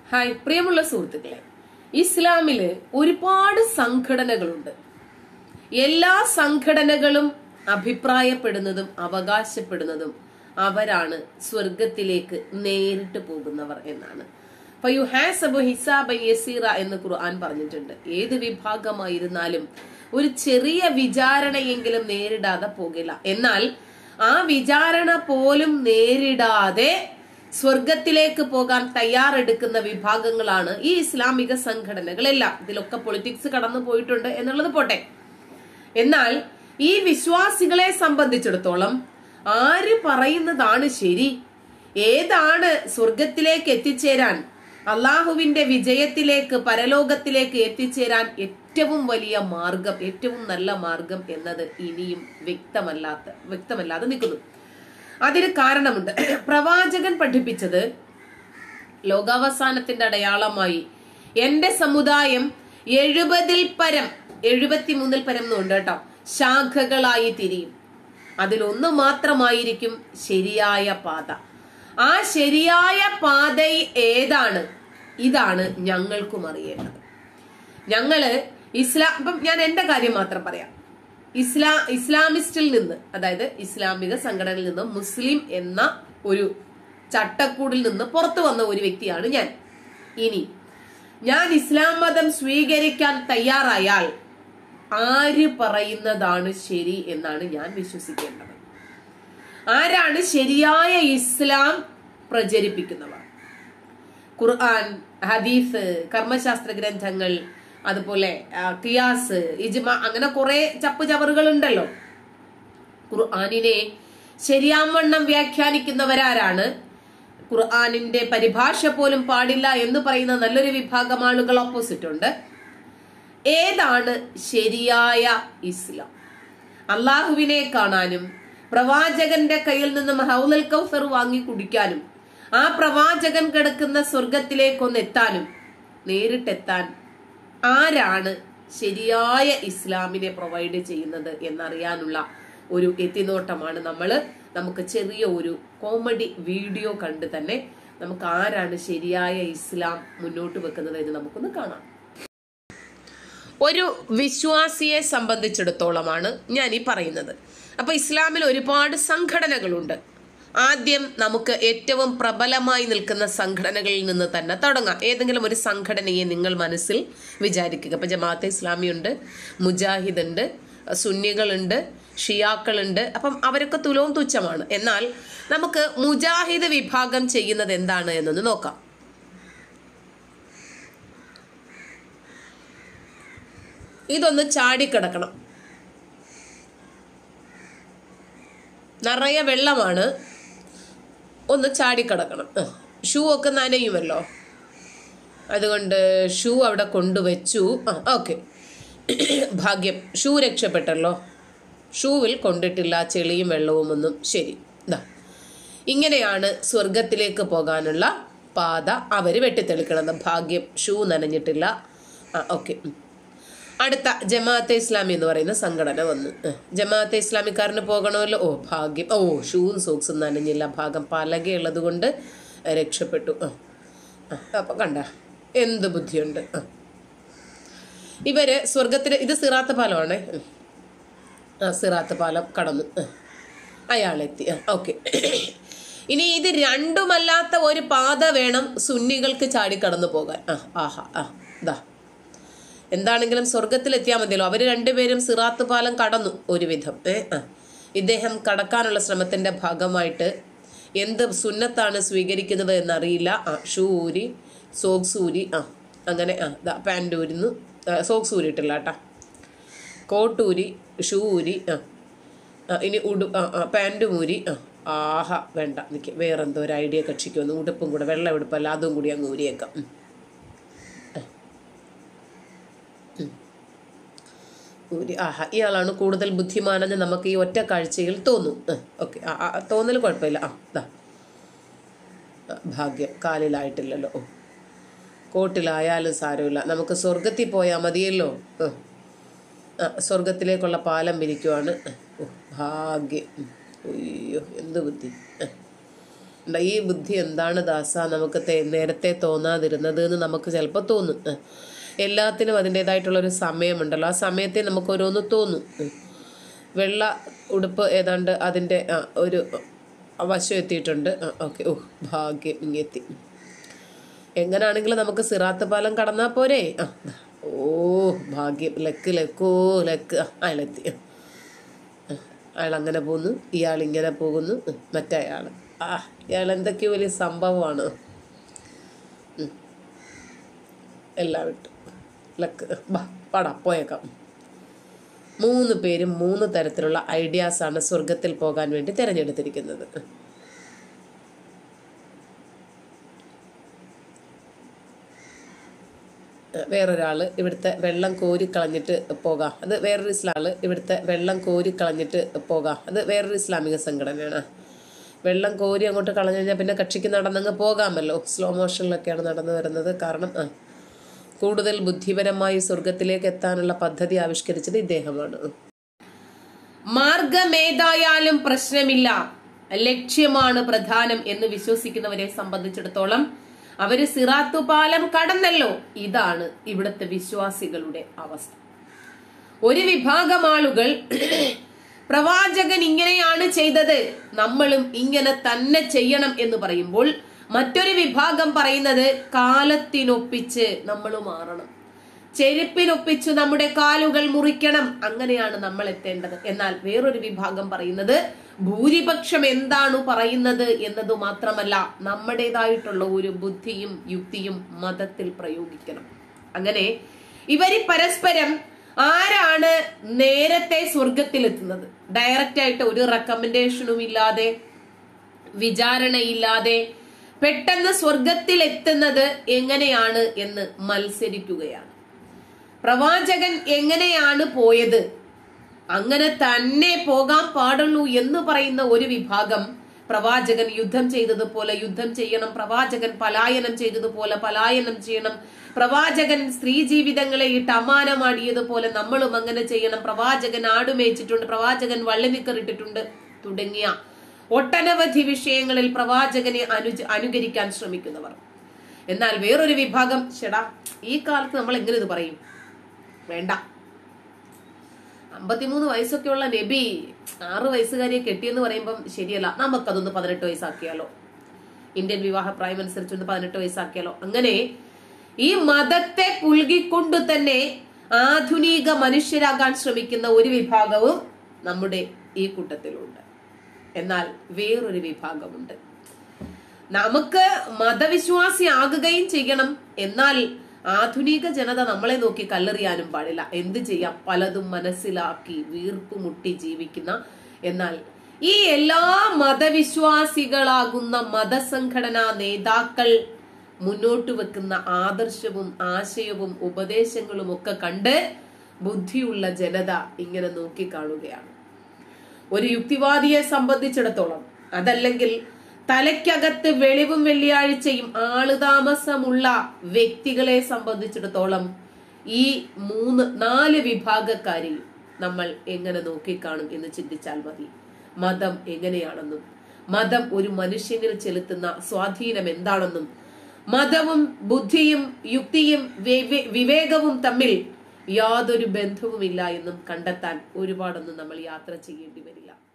Hi പ്രിയമുള്ള സുഹൃത്തുക്കളെ ഇസ്ലാമില് ഒരുപാട് സംഘടനകളുണ്ട് എല്ലാ സംഘടനകളും അഭിപ്രായപ്പെടുന്നതും അവകാശപ്പെടുന്നതും അവരാണ് സ്വർഗത്തിലേക്ക് നേരിട്ട് പോകുന്നവർ എന്നാണ് ഫയു ഹാസബു ഹിസാബ യസീറ എന്ന് ഖുർആൻ പറഞ്ഞിട്ടുണ്ട് ഏത് വിഭാഗമായിരുന്നാലും ഒരു ചെറിയ വിചാരണയെങ്കിലും നേരിടാതെ പോകില്ല എന്നാൽ ആ വിചാരണ പോലും നേരിടാതെ സ്വർഗത്തിലേക്ക് പോകാൻ തയ്യാറെടുക്കുന്ന വിഭാഗങ്ങളാണ് ഈ ഇസ്ലാമിക സംഘടനകളെല്ലാം ഇതിലൊക്കെ പൊളിറ്റിക്സ് കടന്നു പോയിട്ടുണ്ട് എന്നുള്ളത് പോട്ടെ എന്നാൽ ഈ വിശ്വാസികളെ സംബന്ധിച്ചിടത്തോളം ആര് പറയുന്നതാണ് ശരി ഏതാണ് സ്വർഗത്തിലേക്ക് എത്തിച്ചേരാൻ അള്ളാഹുവിന്റെ വിജയത്തിലേക്ക് പരലോകത്തിലേക്ക് എത്തിച്ചേരാൻ ഏറ്റവും വലിയ മാർഗം ഏറ്റവും നല്ല മാർഗം എന്നത് ഇനിയും വ്യക്തമല്ലാത്ത വ്യക്തമല്ലാതെ നിൽക്കുന്നു അതിന് കാരണമുണ്ട് പ്രവാചകൻ പഠിപ്പിച്ചത് ലോകാവസാനത്തിന്റെ അടയാളമായി എന്റെ സമുദായം എഴുപതിൽ പരം എഴുപത്തിമൂന്നിൽ പരം എന്നുണ്ട് കേട്ടോ ശാഖകളായി തിരിയും അതിലൊന്ന് മാത്രമായിരിക്കും ശരിയായ പാത ആ ശരിയായ പാത ഏതാണ് ഇതാണ് ഞങ്ങൾക്കും അറിയേണ്ടത് ഞങ്ങള് ഇസ്ലാം ഇപ്പം ഞാൻ എന്റെ കാര്യം മാത്രം പറയാം ഇസ്ലാ ഇസ്ലാമിസ്റ്റിൽ നിന്ന് അതായത് ഇസ്ലാമിക സംഘടനയിൽ നിന്ന് മുസ്ലിം എന്ന ഒരു ചട്ടക്കൂടിൽ നിന്ന് പുറത്തു വന്ന ഒരു വ്യക്തിയാണ് ഞാൻ ഇനി ഞാൻ ഇസ്ലാം മതം സ്വീകരിക്കാൻ തയ്യാറായാൽ ആര് പറയുന്നതാണ് ശരി എന്നാണ് ഞാൻ വിശ്വസിക്കേണ്ടത് ആരാണ് ശരിയായ ഇസ്ലാം പ്രചരിപ്പിക്കുന്നവർ ഖുർആൻ ഹദീസ് കർമ്മശാസ്ത്ര ഗ്രന്ഥങ്ങൾ അതുപോലെ ആ, കിയാസ് ഇജ്മ അങ്ങനെ കുറെ ചപ്പ് ചവറുകൾ ഉണ്ടല്ലോ ഖുർആാനിനെ ശരിയാവണ്ണം വ്യാഖ്യാനിക്കുന്നവരാരാണ് ഖുർആാനിന്റെ പരിഭാഷ പോലും പാടില്ല എന്ന് പറയുന്ന നല്ലൊരു വിഭാഗം ആളുകൾ ഓപ്പോസിറ്റ് ഉണ്ട് ഏതാണ് ശരിയായ ഇസ്ലാം അള്ളാഹുവിനെ കാണാനും പ്രവാചകന്റെ കയ്യിൽ നിന്നും ഹൗലൽ കൗസർ വാങ്ങി കുടിക്കാനും ആ പ്രവാചകൻ കിടക്കുന്ന സ്വർഗത്തിലേക്കൊന്ന് എത്താനും നേരിട്ടെത്താൻ ആരാണ് ശരിയായ ഇസ്ലാമിനെ പ്രൊവൈഡ് ചെയ്യുന്നത് എന്നറിയാനുള്ള ഒരു എത്തിനോട്ടമാണ് നമ്മൾ നമുക്ക് ചെറിയ ഒരു കോമഡി വീഡിയോ കണ്ട് തന്നെ നമുക്ക് ആരാണ് ശരിയായ ഇസ്ലാം മുന്നോട്ട് വെക്കുന്നത് എന്ന് നമുക്കൊന്ന് കാണാം ഒരു വിശ്വാസിയെ സംബന്ധിച്ചിടത്തോളമാണ് ഞാൻ ഈ പറയുന്നത് അപ്പൊ ഇസ്ലാമിൽ ഒരുപാട് സംഘടനകളുണ്ട് ആദ്യം നമുക്ക് ഏറ്റവും പ്രബലമായി നിൽക്കുന്ന സംഘടനകളിൽ നിന്ന് തന്നെ തുടങ്ങാം ഏതെങ്കിലും ഒരു സംഘടനയെ നിങ്ങൾ മനസ്സിൽ വിചാരിക്കുക ഇപ്പൊ ജമാഅത്തെ ഇസ്ലാമി ഉണ്ട് മുജാഹിദ് ഉണ്ട് സുന്നികളുണ്ട് ഷിയാക്കളുണ്ട് അപ്പം അവരൊക്കെ തുലവും തുച്ഛമാണ് എന്നാൽ നമുക്ക് മുജാഹിദ് വിഭാഗം ചെയ്യുന്നത് എന്താണ് എന്നൊന്ന് നോക്കാം ഇതൊന്ന് ചാടിക്കിടക്കണം നിറയെ വെള്ളമാണ് ഒന്ന് ചാടിക്കിടക്കണം ആ, ഷൂ ഒക്കെ നനയുമല്ലോ അതുകൊണ്ട് ഷൂ അവിടെ കൊണ്ടുവച്ചു ആ ഓക്കെ ഭാഗ്യം ഷൂ രക്ഷപ്പെട്ടല്ലോ ഷൂവിൽ കൊണ്ടിട്ടില്ല ചെളിയും വെള്ളവും ഒന്നും ശരി ഇതാ ഇങ്ങനെയാണ് സ്വർഗത്തിലേക്ക് പോകാനുള്ള പാത അവർ വെട്ടിത്തെളിക്കണത് ഭാഗ്യം ഷൂ നനഞ്ഞിട്ടില്ല ആ ഓക്കെ അടുത്ത ജമാഅത്തെ ഇസ്ലാമി എന്ന് പറയുന്ന സംഘടന വന്നു ആ, ജമാഅത്തെ ഇസ്ലാമിക്കാരന് പോകണമല്ലോ ഓ ഭാഗ്യം ഓ ഷൂവും സോക്സും നനഞ്ഞില്ല ഭാഗം പലകയുള്ളത് കൊണ്ട് രക്ഷപ്പെട്ടു ആ ആ, അപ്പൊ കണ്ട എന്ത് ബുദ്ധിയുണ്ട് ആ ഇവര് സ്വർഗത്തിൽ ഇത് സിറാത്ത് പാലമാണ് ആ സിറാത്ത് പാലം കടന്നു ആ. അയാളെത്തി ആ ഓക്കെ ഇനി ഇത് രണ്ടുമല്ലാത്ത ഒരു പാത വേണം സുന്നികൾക്ക് ചാടിക്കടന്നു പോകാൻ ആ ആഹാ ആ ദാ എന്താണെങ്കിലും സ്വർഗത്തിലെത്തിയാൽ മതിയല്ലോ അവർ രണ്ടുപേരും സിറാത്ത് പാലം കടന്നു ഒരുവിധം ഏ ആ ഇദ്ദേഹം കടക്കാനുള്ള ശ്രമത്തിന്റെ ഭാഗമായിട്ട് എന്ത് സുന്നത്താണ് സ്വീകരിക്കുന്നത് എന്നറിയില്ല ആ ഷൂ ഊരി സോക്സ് ഊരി ആ അങ്ങനെ ആ ദാ പാൻറ് ഊരുന്നു ആ, സോക്സ് ഊരിയിട്ടില്ല കേട്ടാ കോട്ടൂരി ഷൂ ഊരി ആ ആ, ഇനി ഉടു ആ ആ പാൻറ്റും ഊരി ആ ആഹാ വേണ്ട നിൽക്കുക വേറെന്തോ ഒരു ഐഡിയ കക്ഷിക്ക് വന്നു ഉടുപ്പും കൂടെ വെള്ള ഉടുപ്പല്ല അതും കൂടി അങ്ങ് ഊരിയേക്കാം ഉം. ഊരി ആഹാ ഇയാളാണ് കൂടുതൽ ബുദ്ധിമാനെന്ന് നമുക്ക് ഈ ഒറ്റ കാഴ്ചയിൽ തോന്നും ഓക്കെ ആ ആ, തോന്നൽ കുഴപ്പമില്ല ആ ദാ ആ, ഭാഗ്യം കാലിലായിട്ടില്ലല്ലോ ഓ കോട്ടിലായാലും സാരമില്ല നമുക്ക് സ്വർഗത്തിൽ പോയാൽ മതിയല്ലോ ആ. ആ, സ്വർഗത്തിലേക്കുള്ള പാലം വിരിക്കുവാണ് ഓ ഭാഗ്യം ഉം. അയ്യോ എന്ത് ബുദ്ധി ആ. ണ്ട, ഈ ബുദ്ധി എന്താണ് ദാസ നമുക്ക് തേ- നേരത്തെ തോന്നാതിരുന്നത് എന്ന് നമുക്ക് ചിലപ്പോൾ തോന്നും ആ. എല്ലാത്തിനും അതിൻ്റെതായിട്ടുള്ളൊരു സമയമുണ്ടല്ലോ ആ സമയത്തെ നമുക്ക് ഓരോന്ന് തോന്നും ഉം. വെള്ള ഉടുപ്പ് ഏതാണ്ട് അതിൻ്റെ ആ, ഒരു വശം എത്തിയിട്ടുണ്ട് ആ ഓക്കെ ഓ ഭാഗ്യം ഇങ്ങെത്തി എങ്ങനാണെങ്കിലും നമുക്ക് സിറാത്ത് പാലം കടന്നാൽ പോരെ ആ ദാ. ഓ ഭാഗ്യം ലക്ക് ലക്കോ ലക്ക് ആ, അയാളെത്തി ആ. ആ, അയാൾ അങ്ങനെ പോകുന്നു ഇയാൾ ഇങ്ങനെ പോകുന്നു ഉം, മറ്റേയാൾ ആ ഇയാൾ എന്തൊക്കെയോ വലിയ സംഭവമാണ് ഉം. എല്ലാം വിട്ടു ലക്ക് ബാ പാടാ പോയേക്കാം മൂന്ന് പേരും മൂന്ന് തരത്തിലുള്ള ഐഡിയാസാണ് സ്വർഗത്തിൽ പോകാൻ വേണ്ടി തിരഞ്ഞെടുത്തിരിക്കുന്നത് വേറൊരാൾ ഇവിടുത്തെ വെള്ളം കോരി കളഞ്ഞിട്ട് പോകാം അത് വേറൊരു ഇസ്ലാള് ഇവിടുത്തെ വെള്ളം കോരി കളഞ്ഞിട്ട് പോകാം അത് വേറൊരു ഇസ്ലാമിക സംഘടനയാണ് വെള്ളം കോരി അങ്ങോട്ട് കളഞ്ഞു കഴിഞ്ഞാൽ പിന്നെ കക്ഷിക്ക് നടന്നങ്ങ് പോകാമല്ലോ സ്ലോ മോഷനിലൊക്കെയാണ് നടന്നു വരുന്നത് കാരണം ആ കൂടുതൽ ബുദ്ധിപരമായി സ്വർഗത്തിലേക്ക് എത്താനുള്ള പദ്ധതി ആവിഷ്കരിച്ചത് ഇദ്ദേഹമാണ് മാർഗമേതായാലും പ്രശ്നമില്ല ലക്ഷ്യമാണ് പ്രധാനം എന്ന് വിശ്വസിക്കുന്നവരെ സംബന്ധിച്ചിടത്തോളം അവര് സിറാത്തു പാലം കടന്നല്ലോ ഇതാണ് ഇവിടുത്തെ വിശ്വാസികളുടെ അവസ്ഥ ഒരു വിഭാഗം ആളുകൾ പ്രവാചകൻ ഇങ്ങനെയാണ് ചെയ്തത് നമ്മളും ഇങ്ങനെ തന്നെ ചെയ്യണം എന്ന് പറയുമ്പോൾ മറ്റൊരു വിഭാഗം പറയുന്നത് കാലത്തിനൊപ്പിച്ച് നമ്മൾ മാറണം ചെരുപ്പിനൊപ്പിച്ച് നമ്മുടെ കാലുകൾ മുറിക്കണം അങ്ങനെയാണ് നമ്മൾ എത്തേണ്ടത് എന്നാൽ വേറൊരു വിഭാഗം പറയുന്നത് ഭൂരിപക്ഷം എന്താണ് പറയുന്നത് എന്നത് മാത്രമല്ല നമ്മുടേതായിട്ടുള്ള ഒരു ബുദ്ധിയും യുക്തിയും മതത്തിൽ പ്രയോഗിക്കണം അങ്ങനെ ഇവര് പരസ്പരം ആരാണ് നേരത്തെ സ്വർഗത്തിലെത്തുന്നത് ഡയറക്റ്റ് ആയിട്ട് ഒരു റെക്കമെൻഡേഷനും ഇല്ലാതെ വിചാരണയില്ലാതെ പെട്ടെന്ന് സ്വർഗത്തിൽ എത്തുന്നത് എങ്ങനെയാണ് എന്ന് മത്സരിക്കുകയാണ് പ്രവാചകൻ എങ്ങനെയാണ് പോയത് അങ്ങനെ തന്നെ പോകാൻ പാടുള്ളൂ എന്ന് പറയുന്ന ഒരു വിഭാഗം പ്രവാചകൻ യുദ്ധം ചെയ്തതുപോലെ യുദ്ധം ചെയ്യണം പ്രവാചകൻ പലായനം ചെയ്തതുപോലെ പലായനം ചെയ്യണം പ്രവാചകൻ സ്ത്രീ ജീവിതങ്ങളെ ഇട്ട് അമാനമാടിയതുപോലെ നമ്മളും അങ്ങനെ ചെയ്യണം പ്രവാചകൻ ആടുമേച്ചിട്ടുണ്ട് പ്രവാചകൻ വള്ളിനിക്കറിട്ടിട്ടുണ്ട് തുടങ്ങിയ ഒട്ടനവധി വിഷയങ്ങളിൽ പ്രവാചകനെ അനുജ അനുകരിക്കാൻ ശ്രമിക്കുന്നവർ എന്നാൽ വേറൊരു വിഭാഗം ചേടാ ഈ കാലത്ത് നമ്മൾ എങ്ങനെ ഇത് പറയും വേണ്ട അമ്പത്തിമൂന്ന് വയസ്സൊക്കെയുള്ള നബി ആറ് വയസ്സുകാരിയെ കെട്ടിയെന്ന് പറയുമ്പം ശരിയല്ല നമുക്കതൊന്ന് പതിനെട്ട് വയസ്സാക്കിയാലോ ഇന്ത്യൻ വിവാഹ പ്രായം അനുസരിച്ച് ഒന്ന് പതിനെട്ട് വയസ്സാക്കിയാലോ അങ്ങനെ ഈ മതത്തെ പുൽകിക്കൊണ്ട് തന്നെ ആധുനിക മനുഷ്യരാകാൻ ശ്രമിക്കുന്ന ഒരു വിഭാഗവും നമ്മുടെ ഈ കൂട്ടത്തിലുണ്ട് എന്നാൽ വേറൊരു വിഭാഗമുണ്ട് നമുക്ക് മതവിശ്വാസി ആകുകയും ചെയ്യണം എന്നാൽ ആധുനിക ജനത നമ്മളെ നോക്കി കല്ലെറിയാനും പാടില്ല എന്ത് ചെയ്യാം പലതും മനസ്സിലാക്കി വീർപ്പ് മുട്ടി ജീവിക്കുന്ന എന്നാൽ ഈ എല്ലാ മതവിശ്വാസികളാകുന്ന മതസംഘടനാ നേതാക്കൾ മുന്നോട്ട് വെക്കുന്ന ആദർശവും ആശയവും ഉപദേശങ്ങളും ഒക്കെ കണ്ട് ബുദ്ധിയുള്ള ജനത ഇങ്ങനെ നോക്കിക്കാണുകയാണ് ഒരു യുക്തിവാദിയെ സംബന്ധിച്ചിടത്തോളം അതല്ലെങ്കിൽ തലയ്ക്കകത്ത് വെളിവും വെള്ളിയാഴ്ചയും ആളുതാമസമുള്ള വ്യക്തികളെ സംബന്ധിച്ചിടത്തോളം ഈ മൂന്ന് നാല് വിഭാഗക്കാരെയും നമ്മൾ എങ്ങനെ നോക്കിക്കാണും എന്ന് ചിന്തിച്ചാൽ മതി മതം എങ്ങനെയാണെന്നും മതം ഒരു മനുഷ്യനിൽ ചെലുത്തുന്ന സ്വാധീനം എന്താണെന്നും മതവും ബുദ്ധിയും യുക്തിയും വിവേ- വിവേകവും തമ്മിൽ യാതൊരു ബന്ധവുമില്ല എന്നും കണ്ടെത്താൻ ഒരുപാടൊന്നും നമ്മൾ യാത്ര ചെയ്യേണ്ടി വരില്ല